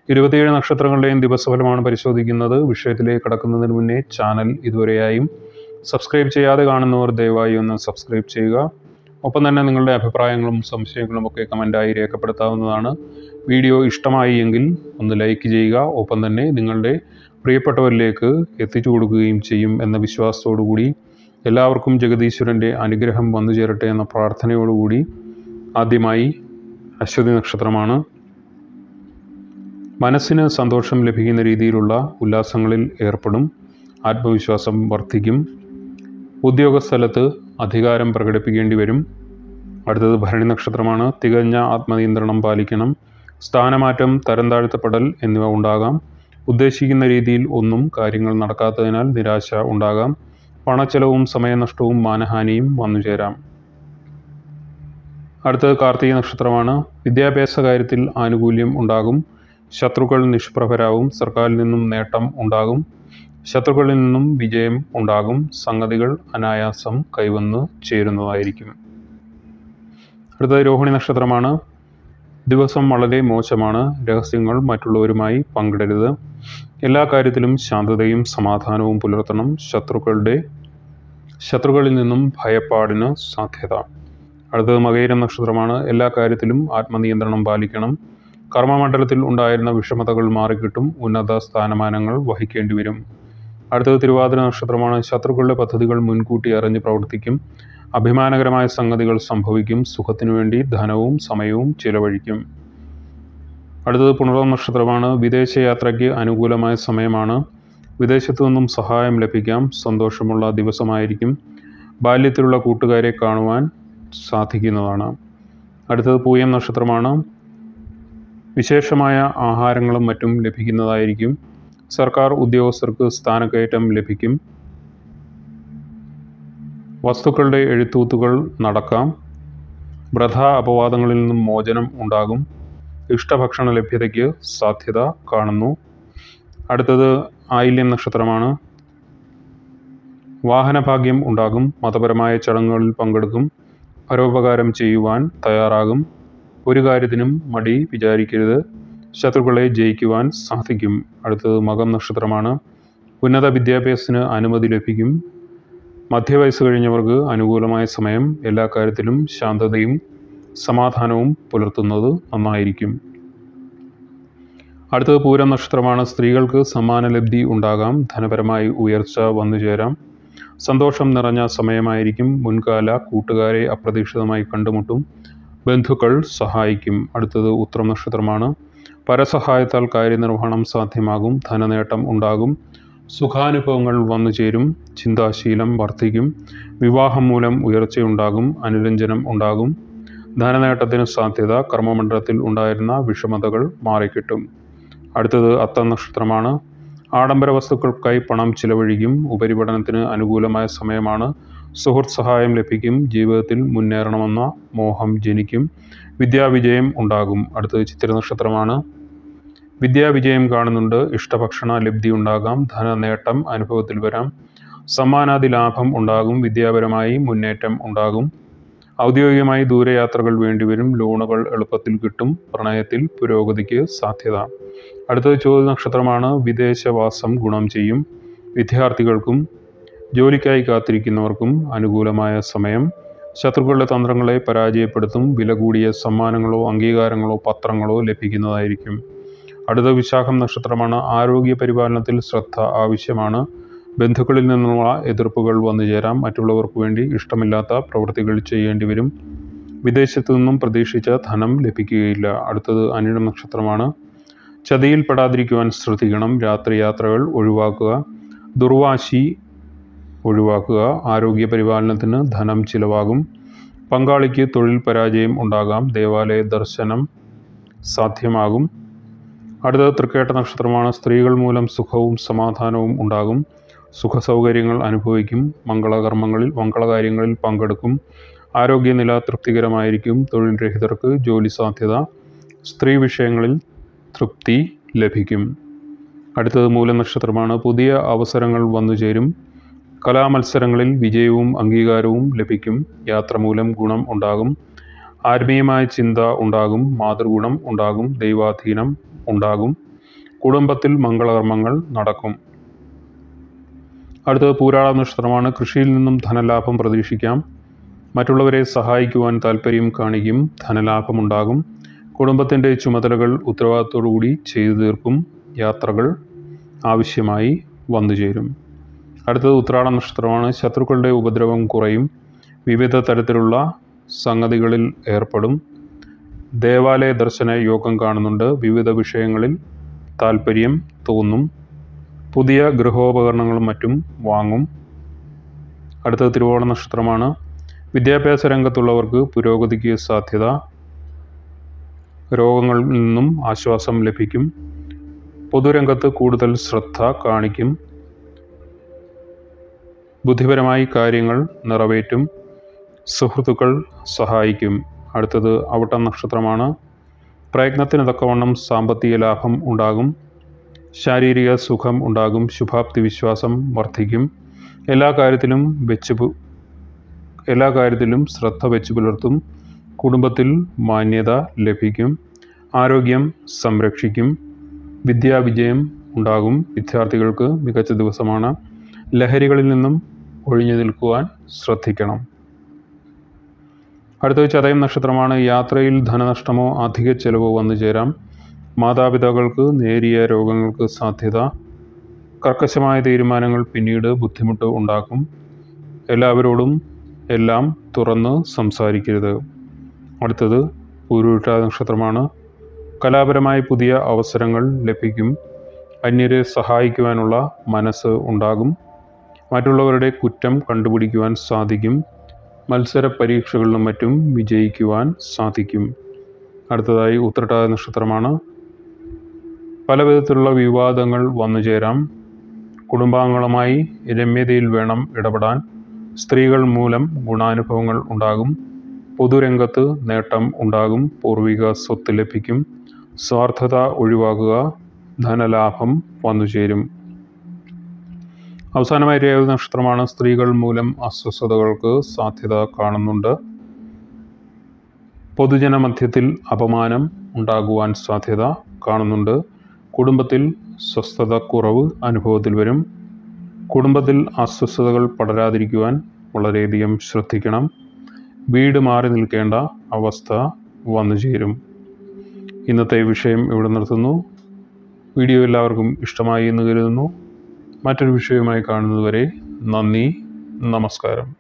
ഇരുപത്തിയേഴ് നക്ഷത്രങ്ങളുടെയും ദിവസഫലമാണ് പരിശോധിക്കുന്നത് വിഷയത്തിലേക്ക് കടക്കുന്നതിന് മുന്നേ ചാനൽ ഇതുവരെയായും സബ്സ്ക്രൈബ് ചെയ്യാതെ കാണുന്നവർ ദയവായി ഒന്ന് സബ്സ്ക്രൈബ് ചെയ്യുക ഒപ്പം തന്നെ നിങ്ങളുടെ അഭിപ്രായങ്ങളും സംശയങ്ങളും ഒക്കെ കമൻറ്റായി രേഖപ്പെടുത്താവുന്നതാണ് വീഡിയോ ഇഷ്ടമായി എങ്കിൽ ഒന്ന് ലൈക്ക് ചെയ്യുക ഒപ്പം തന്നെ നിങ്ങളുടെ പ്രിയപ്പെട്ടവരിലേക്ക് എത്തിച്ചു കൊടുക്കുകയും ചെയ്യും എന്ന വിശ്വാസത്തോടുകൂടി എല്ലാവർക്കും ജഗദീശ്വരൻ്റെ അനുഗ്രഹം വന്നു ചേരട്ടെ എന്ന പ്രാർത്ഥനയോടുകൂടി ആദ്യമായി അശ്വതി നക്ഷത്രമാണ് മനസ്സിന് സന്തോഷം ലഭിക്കുന്ന രീതിയിലുള്ള ഉല്ലാസങ്ങളിൽ ഏർപ്പെടും ആത്മവിശ്വാസം വർദ്ധിക്കും ഉദ്യോഗസ്ഥലത്ത് അധികാരം പ്രകടിപ്പിക്കേണ്ടി വരും അടുത്തത് ഭരണി നക്ഷത്രമാണ് തികഞ്ഞ ആത്മനിയന്ത്രണം പാലിക്കണം സ്ഥാനമാറ്റം തരം താഴ്ത്തപ്പെടൽ എന്നിവ ഉണ്ടാകാം ഉദ്ദേശിക്കുന്ന രീതിയിൽ ഒന്നും കാര്യങ്ങൾ നടക്കാത്തതിനാൽ നിരാശ ഉണ്ടാകാം പണച്ചെലവും സമയനഷ്ടവും മാനഹാനിയും വന്നു ചേരാം അടുത്തത് കാർത്തിക നക്ഷത്രമാണ് വിദ്യാഭ്യാസ കാര്യത്തിൽ ആനുകൂല്യം ഉണ്ടാകും ശത്രുക്കൾ നിഷ്പ്രഭരാവും സർക്കാരിൽ നിന്നും നേട്ടം ഉണ്ടാകും ശത്രുക്കളിൽ നിന്നും വിജയം ഉണ്ടാകും സംഗതികൾ അനായാസം കൈവന്ന് ചേരുന്നതായിരിക്കും അടുത്തത് രോഹിണി നക്ഷത്രമാണ് ദിവസം വളരെ മോശമാണ് രഹസ്യങ്ങൾ മറ്റുള്ളവരുമായി പങ്കിടരുത് എല്ലാ കാര്യത്തിലും ശാന്തതയും സമാധാനവും പുലർത്തണം ശത്രുക്കളുടെ ശത്രുക്കളിൽ നിന്നും ഭയപ്പാടിന് സാധ്യത അടുത്തത് മകയിരം നക്ഷത്രമാണ് എല്ലാ കാര്യത്തിലും ആത്മനിയന്ത്രണം പാലിക്കണം കർമ്മമണ്ഡലത്തിൽ ഉണ്ടായിരുന്ന വിഷമതകൾ മാറിക്കിട്ടും ഉന്നത സ്ഥാനമാനങ്ങൾ വഹിക്കേണ്ടി വരും അടുത്തത് തിരുവാതിര നക്ഷത്രമാണ് ശത്രുക്കളുടെ പദ്ധതികൾ മുൻകൂട്ടി അറിഞ്ഞ് പ്രവർത്തിക്കും അഭിമാനകരമായ സംഗതികൾ സംഭവിക്കും സുഖത്തിനു വേണ്ടി ധനവും സമയവും ചിലവഴിക്കും അടുത്തത് പുണർവം നക്ഷത്രമാണ് വിദേശയാത്രയ്ക്ക് അനുകൂലമായ സമയമാണ് വിദേശത്തു നിന്നും സഹായം ലഭിക്കാം സന്തോഷമുള്ള ദിവസമായിരിക്കും ബാല്യത്തിലുള്ള കൂട്ടുകാരെ കാണുവാൻ സാധിക്കുന്നതാണ് അടുത്തത് പൂയം നക്ഷത്രമാണ് വിശേഷമായ ആഹാരങ്ങളും മറ്റും ലഭിക്കുന്നതായിരിക്കും സർക്കാർ ഉദ്യോഗസ്ഥർക്ക് സ്ഥാനക്കയറ്റം ലഭിക്കും വസ്തുക്കളുടെ എഴുത്തൂത്തുകൾ നടക്കാം വ്രത അപവാദങ്ങളിൽ നിന്നും മോചനം ഉണ്ടാകും ഇഷ്ടഭക്ഷണ ലഭ്യതയ്ക്ക് സാധ്യത കാണുന്നു അടുത്തത് ആയില്യം നക്ഷത്രമാണ് വാഹനഭാഗ്യം ഉണ്ടാകും മതപരമായ ചടങ്ങുകളിൽ പങ്കെടുക്കും പരോപകാരം ചെയ്യുവാൻ തയ്യാറാകും ഒരു കാര്യത്തിനും മടി വിചാരിക്കരുത് ശത്രുക്കളെ ജയിക്കുവാൻ സാധിക്കും അടുത്തത് മകം നക്ഷത്രമാണ് ഉന്നത വിദ്യാഭ്യാസത്തിന് അനുമതി ലഭിക്കും മധ്യവയസ്സ് കഴിഞ്ഞവർക്ക് അനുകൂലമായ സമയം എല്ലാ കാര്യത്തിലും ശാന്തതയും സമാധാനവും പുലർത്തുന്നത് നന്നായിരിക്കും അടുത്തത് പൂരം നക്ഷത്രമാണ് സ്ത്രീകൾക്ക് സമ്മാനലബ്ധി ഉണ്ടാകാം ധനപരമായി ഉയർച്ച വന്നു ചേരാം സന്തോഷം നിറഞ്ഞ സമയമായിരിക്കും മുൻകാല കൂട്ടുകാരെ അപ്രതീക്ഷിതമായി കണ്ടുമുട്ടും ബന്ധുക്കൾ സഹായിക്കും അടുത്തത് ഉത്രം നക്ഷത്രമാണ് പരസഹായത്താൽ കാര്യനിർവഹണം സാധ്യമാകും ധനനേട്ടം ഉണ്ടാകും സുഖാനുഭവങ്ങൾ വന്നു ചേരും ചിന്താശീലം വർദ്ധിക്കും വിവാഹം മൂലം ഉയർച്ചയുണ്ടാകും അനുരഞ്ജനം ഉണ്ടാകും ധനനേട്ടത്തിന് സാധ്യത കർമ്മമണ്ഡലത്തിൽ ഉണ്ടായിരുന്ന വിഷമതകൾ മാറിക്കിട്ടും അടുത്തത് അത്ത നക്ഷത്രമാണ് ആഡംബര വസ്തുക്കൾക്കായി പണം ചിലവഴിക്കും ഉപരിപഠനത്തിന് അനുകൂലമായ സമയമാണ് സുഹൃത്ത് സഹായം ലഭിക്കും ജീവിതത്തിൽ മുന്നേറണമെന്ന മോഹം ജനിക്കും വിദ്യാവിജയം ഉണ്ടാകും അടുത്തത് ചിത്ര നക്ഷത്രമാണ് വിദ്യാവിജയം കാണുന്നുണ്ട് ഇഷ്ടഭക്ഷണ ലബ്ധി ഉണ്ടാകാം ധനനേട്ടം അനുഭവത്തിൽ വരാം സമ്മാനാദി ലാഭം ഉണ്ടാകും വിദ്യാപരമായി മുന്നേറ്റം ഉണ്ടാകും ഔദ്യോഗികമായി ദൂരയാത്രകൾ വേണ്ടിവരും ലോണുകൾ എളുപ്പത്തിൽ കിട്ടും പ്രണയത്തിൽ പുരോഗതിക്ക് സാധ്യത അടുത്തത് ചോദ്യ നക്ഷത്രമാണ് വിദേശവാസം ഗുണം ചെയ്യും വിദ്യാർത്ഥികൾക്കും ജോലിക്കായി കാത്തിരിക്കുന്നവർക്കും അനുകൂലമായ സമയം ശത്രുക്കളുടെ തന്ത്രങ്ങളെ പരാജയപ്പെടുത്തും വില കൂടിയ സമ്മാനങ്ങളോ അംഗീകാരങ്ങളോ പത്രങ്ങളോ ലഭിക്കുന്നതായിരിക്കും അടുത്ത വിശാഖം നക്ഷത്രമാണ് ആരോഗ്യ പരിപാലനത്തിൽ ശ്രദ്ധ ആവശ്യമാണ് ബന്ധുക്കളിൽ നിന്നുള്ള എതിർപ്പുകൾ വന്നു ചേരാം മറ്റുള്ളവർക്ക് വേണ്ടി ഇഷ്ടമില്ലാത്ത പ്രവൃത്തികൾ ചെയ്യേണ്ടി വരും വിദേശത്തു നിന്നും പ്രതീക്ഷിച്ച ധനം ലഭിക്കുകയില്ല അടുത്തത് അനിഴം നക്ഷത്രമാണ് ചതിയിൽപ്പെടാതിരിക്കുവാൻ ശ്രദ്ധിക്കണം രാത്രി യാത്രകൾ ഒഴിവാക്കുക ദുർവാശി ഒഴിവാക്കുക ആരോഗ്യ പരിപാലനത്തിന് ധനം ചിലവാകും പങ്കാളിക്ക് തൊഴിൽ പരാജയം ഉണ്ടാകാം ദേവാലയ ദർശനം സാധ്യമാകും അടുത്തത് തൃക്കേട്ട നക്ഷത്രമാണ് സ്ത്രീകൾ മൂലം സുഖവും സമാധാനവും ഉണ്ടാകും സുഖസൗകര്യങ്ങൾ അനുഭവിക്കും മംഗളകർമ്മങ്ങളിൽ മംഗളകാര്യങ്ങളിൽ പങ്കെടുക്കും ആരോഗ്യനില തൃപ്തികരമായിരിക്കും തൊഴിൽ രഹിതർക്ക് ജോലി സാധ്യത സ്ത്രീ വിഷയങ്ങളിൽ തൃപ്തി ലഭിക്കും അടുത്തത് മൂലനക്ഷത്രമാണ് പുതിയ അവസരങ്ങൾ വന്നു ചേരും കലാമത്സരങ്ങളിൽ വിജയവും അംഗീകാരവും ലഭിക്കും യാത്ര മൂലം ഗുണം ഉണ്ടാകും ആത്മീയമായ ചിന്ത ഉണ്ടാകും മാതൃഗുണം ഉണ്ടാകും ദൈവാധീനം ഉണ്ടാകും കുടുംബത്തിൽ മംഗളകർമ്മങ്ങൾ നടക്കും അടുത്തത് പൂരാള നക്ഷത്രമാണ് കൃഷിയിൽ നിന്നും ധനലാഭം പ്രതീക്ഷിക്കാം മറ്റുള്ളവരെ സഹായിക്കുവാൻ താല്പര്യം കാണിക്കും ധനലാഭമുണ്ടാകും കുടുംബത്തിൻ്റെ ചുമതലകൾ ഉത്തരവാദിത്തോടുകൂടി ചെയ്തു തീർക്കും യാത്രകൾ ആവശ്യമായി വന്നു ചേരും അടുത്തത് ഉത്രാട നക്ഷത്രമാണ് ശത്രുക്കളുടെ ഉപദ്രവം കുറയും വിവിധ തരത്തിലുള്ള സംഗതികളിൽ ഏർപ്പെടും ദേവാലയ ദർശന യോഗം കാണുന്നുണ്ട് വിവിധ വിഷയങ്ങളിൽ താല്പര്യം തോന്നും പുതിയ ഗൃഹോപകരണങ്ങളും മറ്റും വാങ്ങും അടുത്തത് തിരുവോണ നക്ഷത്രമാണ് വിദ്യാഭ്യാസ രംഗത്തുള്ളവർക്ക് പുരോഗതിക്ക് സാധ്യത രോഗങ്ങളിൽ നിന്നും ആശ്വാസം ലഭിക്കും പൊതുരംഗത്ത് കൂടുതൽ ശ്രദ്ധ കാണിക്കും ബുദ്ധിപരമായി കാര്യങ്ങൾ നിറവേറ്റും സുഹൃത്തുക്കൾ സഹായിക്കും അടുത്തത് അവിട്ട നക്ഷത്രമാണ് പ്രയത്നത്തിന് തക്കവണ്ണം സാമ്പത്തിക ലാഭം ഉണ്ടാകും ശാരീരിക സുഖം ഉണ്ടാകും ശുഭാപ്തി വിശ്വാസം വർദ്ധിക്കും എല്ലാ കാര്യത്തിലും വെച്ച് പു- എല്ലാ കാര്യത്തിലും ശ്രദ്ധ വെച്ച് പുലർത്തും കുടുംബത്തിൽ മാന്യത ലഭിക്കും ആരോഗ്യം സംരക്ഷിക്കും വിദ്യാവിജയം ഉണ്ടാകും വിദ്യാർത്ഥികൾക്ക് മികച്ച ദിവസമാണ് ലഹരികളിൽ നിന്നും ഒഴിഞ്ഞു നിൽക്കുവാൻ ശ്രദ്ധിക്കണം അടുത്തത് ചതയം നക്ഷത്രമാണ് യാത്രയിൽ ധനനഷ്ടമോ അധിക ചെലവോ വന്നു ചേരാം മാതാപിതാക്കൾക്ക് നേരിയ രോഗങ്ങൾക്ക് സാധ്യത കർക്കശമായ തീരുമാനങ്ങൾ പിന്നീട് ബുദ്ധിമുട്ട് ഉണ്ടാക്കും എല്ലാവരോടും എല്ലാം തുറന്ന് സംസാരിക്കരുത് അടുത്തത് പൂരുരുട്ട നക്ഷത്രമാണ് കലാപരമായി പുതിയ അവസരങ്ങൾ ലഭിക്കും അന്യരെ സഹായിക്കുവാനുള്ള മനസ്സ് ഉണ്ടാകും മറ്റുള്ളവരുടെ കുറ്റം കണ്ടുപിടിക്കുവാൻ സാധിക്കും മത്സര പരീക്ഷകളിലും മറ്റും വിജയിക്കുവാൻ സാധിക്കും അടുത്തതായി ഉത്രട്ടാത നക്ഷത്രമാണ് പല വിധത്തിലുള്ള വിവാദങ്ങൾ വന്നു ചേരാം കുടുംബാംഗങ്ങളുമായി രമ്യതയിൽ വേണം ഇടപെടാൻ സ്ത്രീകൾ മൂലം ഗുണാനുഭവങ്ങൾ ഉണ്ടാകും പൊതുരംഗത്ത് നേട്ടം ഉണ്ടാകും പൂർവിക സ്വത്ത് ലഭിക്കും സ്വാർത്ഥത ഒഴിവാക്കുക ധനലാഭം വന്നു ചേരും അവസാനമായി രേവതി നക്ഷത്രമാണ് സ്ത്രീകൾ മൂലം അസ്വസ്ഥതകൾക്ക് സാധ്യത കാണുന്നുണ്ട് പൊതുജന മധ്യത്തിൽ അപമാനം ഉണ്ടാകുവാൻ സാധ്യത കാണുന്നുണ്ട് കുടുംബത്തിൽ സ്വസ്ഥത കുറവ് അനുഭവത്തിൽ വരും കുടുംബത്തിൽ അസ്വസ്ഥതകൾ പടരാതിരിക്കുവാൻ വളരെയധികം ശ്രദ്ധിക്കണം വീട് മാറി നിൽക്കേണ്ട അവസ്ഥ വന്നു ചേരും ഇന്നത്തെ വിഷയം ഇവിടെ നിർത്തുന്നു വീഡിയോ എല്ലാവർക്കും ഇഷ്ടമായി എന്ന് കരുതുന്നു മറ്റൊരു വിഷയവുമായി കാണുന്നതുവരെ നന്ദി നമസ്കാരം